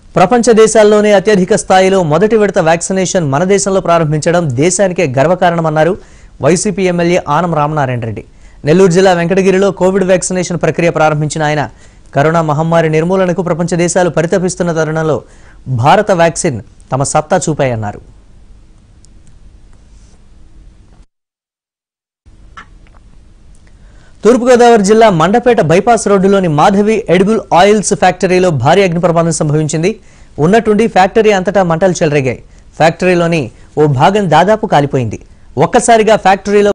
ప్రపంచ దేశాల్లోనే అత్యధిక స్థాయిలో మొదటి విడత వ్యాక్సినేషన్ మన దేశంలో ప్రారంభించడం దేశానికే గర్వకారణమన్నారు వైసీపీ ఎమ్మెల్యే ఆనం రామనారాయణ రెడ్డి నెల్లూరు జిల్లా వెంకటగిరిలో కోవిడ్ వ్యాక్సినేషన్ ప్రక్రియ ప్రారంభించిన ఆయన కరోనా మహమ్మారి నిర్మూలనకు ప్రపంచ దేశాలు పరితపిస్తున్న తరుణంలో భారత వ్యాక్సిన్ తమ సత్తా చూపాయన్నారు తూర్పుగోదావరి జిల్లా మండపేట బైపాస్ రోడ్డులోని మాధవి ఎడిబుల్ ఆయిల్స్ ఫ్యాక్టరీలో భారీ అగ్ని ప్రమాదం సంభవించింది ఉన్నట్టుండి ఫ్యాక్టరీ అంతటా మంటలు చెలరేగాయి ఫ్యాక్టరీలోని ఓ భాగం దాదాపు కాలిపోయింది ఒక్కసారిగా ఫ్యాక్టరీలో